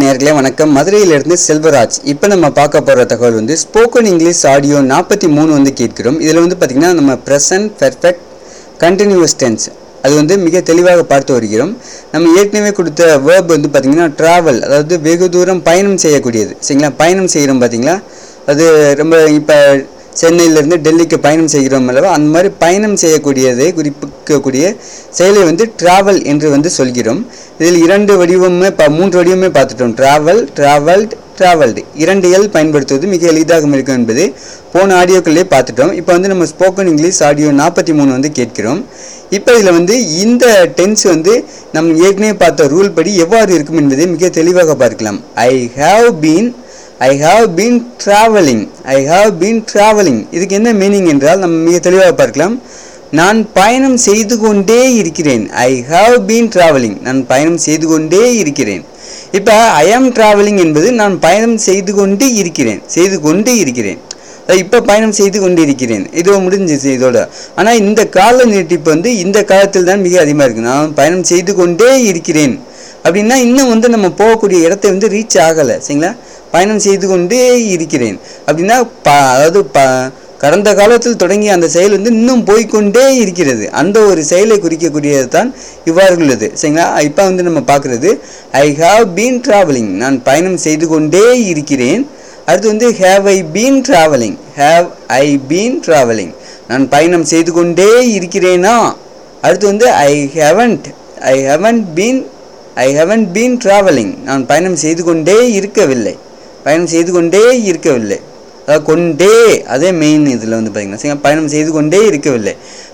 நேர்களே வணக்கம் மதுரையிலிருந்து செல்வராஜ் இப்போ நம்ம பார்க்க போகிற தகவல் வந்து ஸ்போக்கன் இங்கிலீஷ் ஆடியோ நாற்பத்தி மூணு வந்து கேட்கிறோம் இதில் வந்து பார்த்திங்கன்னா நம்ம ப்ரெசன்ட் பெர்ஃபெக்ட் கண்டினியூஸ் டென்ஸ் அது வந்து மிக தெளிவாக பார்த்து வருகிறோம் நம்ம ஏற்கனவே கொடுத்த வேர்ப் வந்து பார்த்திங்கன்னா ட்ராவல் அதாவது வெகு தூரம் பயணம் செய்யக்கூடியது சரிங்களா பயணம் செய்கிறோம் பார்த்தீங்களா அது ரொம்ப இப்போ சென்னையிலேருந்து டெல்லிக்கு பயணம் செய்கிறோம் அல்லவா அந்த மாதிரி பயணம் செய்யக்கூடியதை குறிப்பிக்கக்கூடிய செயலை வந்து டிராவல் என்று வந்து சொல்கிறோம் இதில் இரண்டு வடிவமே பா மூன்று வடிவமே பார்த்துட்டோம் டிராவல் டிராவல்ட் டிராவல்டு இரண்டு எல் பயன்படுத்துவது மிக எளிதாக இருக்கும் என்பது போன ஆடியோக்களே பார்த்துட்டோம் இப்போ வந்து நம்ம ஸ்போக்கன் இங்கிலீஷ் ஆடியோ நாற்பத்தி மூணு வந்து கேட்கிறோம் இப்போ இதில் வந்து இந்த டென்ஸ் வந்து நம்ம ஏற்கனவே பார்த்த ரூல் படி எவ்வாறு இருக்கும் என்பதை மிக தெளிவாக பார்க்கலாம் I have been I have been travelling I have been travelling இதுக்கு என்ன மீனிங் என்றால் நம்ம மிக தெளிவாக பார்க்கலாம் நான் பயணம் செய்து கொண்டே இருக்கிறேன் ஐ ஹாவ் பீன் ட்ராவலிங் நான் பயணம் செய்து கொண்டே இருக்கிறேன் இப்போ ஐ ஆம் ட்ராவலிங் என்பது நான் பயணம் செய்து கொண்டு இருக்கிறேன் செய்து கொண்டு இருக்கிறேன் இப்போ பயணம் செய்து கொண்டு இருக்கிறேன் இதோ முடிஞ்சிச்சு இதோட ஆனால் இந்த கால நீட்டிப்பு வந்து இந்த காலத்தில் தான் மிக அதிகமாக இருக்குது நான் பயணம் செய்து கொண்டே இருக்கிறேன் அப்படின்னா இன்னும் வந்து நம்ம போகக்கூடிய இடத்தை வந்து ரீச் ஆகலை சரிங்களா பயணம் செய்து கொண்டே இருக்கிறேன் அப்படின்னா ப அதாவது ப கடந்த காலத்தில் தொடங்கிய அந்த செயல் வந்து இன்னும் போய்க்கொண்டே இருக்கிறது அந்த ஒரு செயலை குறிக்கக்கூடியது தான் இவ்வாறு உள்ளது சரிங்களா இப்போ வந்து நம்ம பார்க்குறது ஐ ஹாவ் பீன் ட்ராவலிங் நான் பயணம் செய்து கொண்டே இருக்கிறேன் அடுத்து வந்து have I been travelling have I been travelling நான் பயணம் செய்து கொண்டே இருக்கிறேனா அடுத்து வந்து I haven't I haven't been I haven't been travelling நான் பயணம் செய்து கொண்டே இருக்கவில்லை பயணம் செய்து கொண்டே இருக்கவில்லை அதாவது கொண்டே அதே மெயின் இதில் வந்து பார்த்தீங்கன்னா சரிங்களா பயணம் செய்து கொண்டே இருக்கவில்லை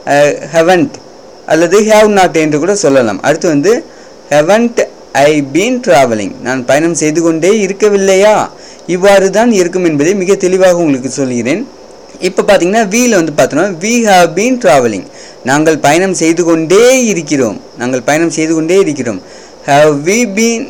ஹெவன்ட் அல்லது ஹேவ் நாட் என்று கூட சொல்லலாம் அடுத்து வந்து ஹெவன்ட் ஐ பீன் ட்ராவலிங் நான் பயணம் செய்து கொண்டே இருக்கவில்லையா இவ்வாறு தான் இருக்கும் என்பதை மிக தெளிவாக உங்களுக்கு சொல்கிறேன் இப்போ பார்த்தீங்கன்னா வீல வந்து பார்த்தோன்னா வி ஹாவ் பீன் ட்ராவலிங் நாங்கள் பயணம் செய்து கொண்டே இருக்கிறோம் நாங்கள் பயணம் செய்து கொண்டே இருக்கிறோம் have we been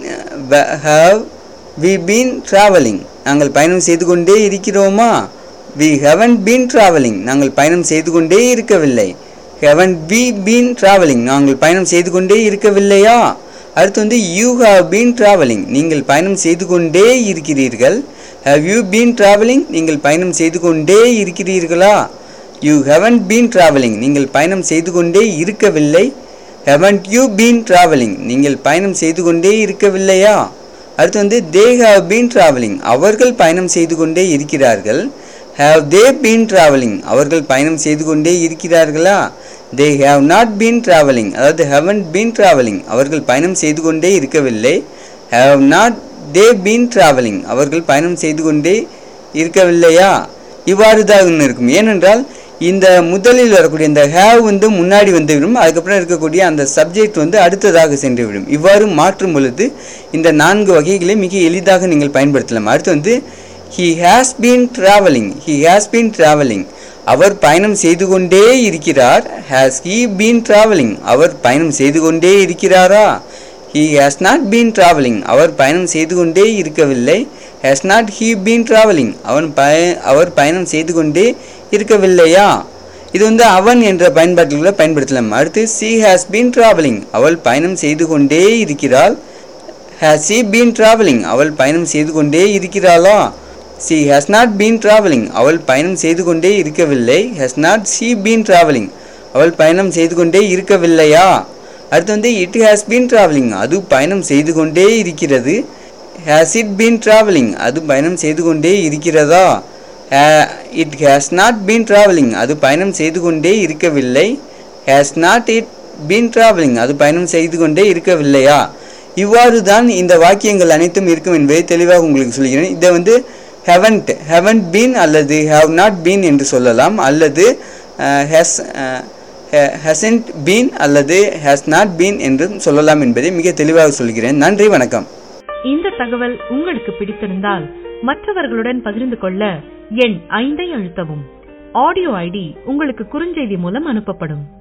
have we been travelling நாங்கள் பயணம் செய்து கொண்டே இருக்கிறோமா வி ஹெவன் பீன் ட்ராவலிங் நாங்கள் பயணம் செய்து கொண்டே இருக்கவில்லை ஹெவன் வி பீன் ட்ராவலிங் நாங்கள் பயணம் செய்து கொண்டே இருக்கவில்லையா அடுத்து வந்து யூ ஹாவ் பீன் ட்ராவலிங் நீங்கள் பயணம் செய்து கொண்டே இருக்கிறீர்கள் ஹவ் யூ பீன் ட்ராவலிங் நீங்கள் பயணம் செய்து கொண்டே இருக்கிறீர்களா யூ ஹெவன் பீன் ட்ராவலிங் நீங்கள் பயணம் செய்து கொண்டே இருக்கவில்லை ஹெவன்ட் யூ பீன் ட்ராவலிங் நீங்கள் பயணம் செய்து கொண்டே இருக்கவில்லையா அடுத்து வந்து தே ஹாவ் பீன் ட்ராவலிங் அவர்கள் பயணம் செய்து கொண்டே இருக்கிறார்கள் ஹாவ் தே பீன் ட்ராவலிங் அவர்கள் பயணம் செய்து கொண்டே இருக்கிறார்களா they have not been travelling அதாவது ஹவன் பீன் ட்ராவலிங் அவர்கள் பயணம் செய்து கொண்டே இருக்கவில்லை have not they been travelling அவர்கள் பயணம் செய்து கொண்டே இருக்கவில்லையா இவ்வாறு தான் இருக்கும் ஏனென்றால் இந்த முதலில் வரக்கூடிய இந்த ஹேவ் வந்து முன்னாடி வந்துவிடும் அதுக்கப்புறம் இருக்கக்கூடிய அந்த சப்ஜெக்ட் வந்து அடுத்ததாக சென்றுவிடும் இவ்வாறு மாற்றும் பொழுது இந்த நான்கு வகைகளை மிக எளிதாக நீங்கள் பயன்படுத்தலாம் அடுத்து வந்து he has been travelling he has been travelling அவர் பயணம் செய்து கொண்டே இருக்கிறார் ஹேஸ் ஹீ பீன் ட்ராவலிங் அவர் பயணம் செய்து கொண்டே இருக்கிறாரா he has not been travelling அவர் பயணம் செய்து கொண்டே இருக்கவில்லை has not he been travelling அவன் பய அவர் பயணம் செய்து கொண்டே இருக்கவில்லையா இது வந்து அவன் என்ற பயன்பாட்டில் பயன்படுத்தலாம் அடுத்து சி ஹேஸ் பீன் ட்ராவலிங் அவள் பயணம் செய்து கொண்டே இருக்கிறாள் ஹேஸ் சி பீன் ட்ராவலிங் அவள் பயணம் செய்து கொண்டே இருக்கிறாளா she has not been travelling அவள் பயணம் செய்து கொண்டே இருக்கவில்லை has not she been travelling அவள் பயணம் செய்து கொண்டே இருக்கவில்லையா அடுத்து வந்து இட் ஹேஸ் பீன் ட்ராவலிங் அது பயணம் செய்து கொண்டே இருக்கிறது ஹேஸ் இட் பீன் ட்ராவலிங் அது பயணம் செய்து கொண்டே இருக்கிறதா it has not been travelling அது பயணம் செய்து கொண்டே இருக்கவில்லை has not it been travelling அது பயணம் செய்து கொண்டே இருக்கவில்லையா இவ்வாறு தான் இந்த வாக்கியங்கள் அனைத்தும் இருக்கும் என்பதை தெளிவாக உங்களுக்கு சொல்கிறேன் இதை வந்து ஹெவன்ட் ஹெவன்ட் பீன் அல்லது ஹேவ் நாட் பீன் என்று சொல்லலாம் அல்லது ஹெஸ் ஹெசன்ட் பீன் அல்லது ஹேஸ் நாட் பீன் என்றும் சொல்லலாம் என்பதை மிக தெளிவாக சொல்கிறேன் நன்றி வணக்கம் இந்த தகவல் உங்களுக்கு பிடித்திருந்தால் மற்றவர்களுடன் பகிர்ந்து கொள்ள எண் ஐந்தை அழுத்தவும் ஆடியோ ஐடி உங்களுக்கு குறுஞ்செய்தி மூலம் அனுப்பப்படும்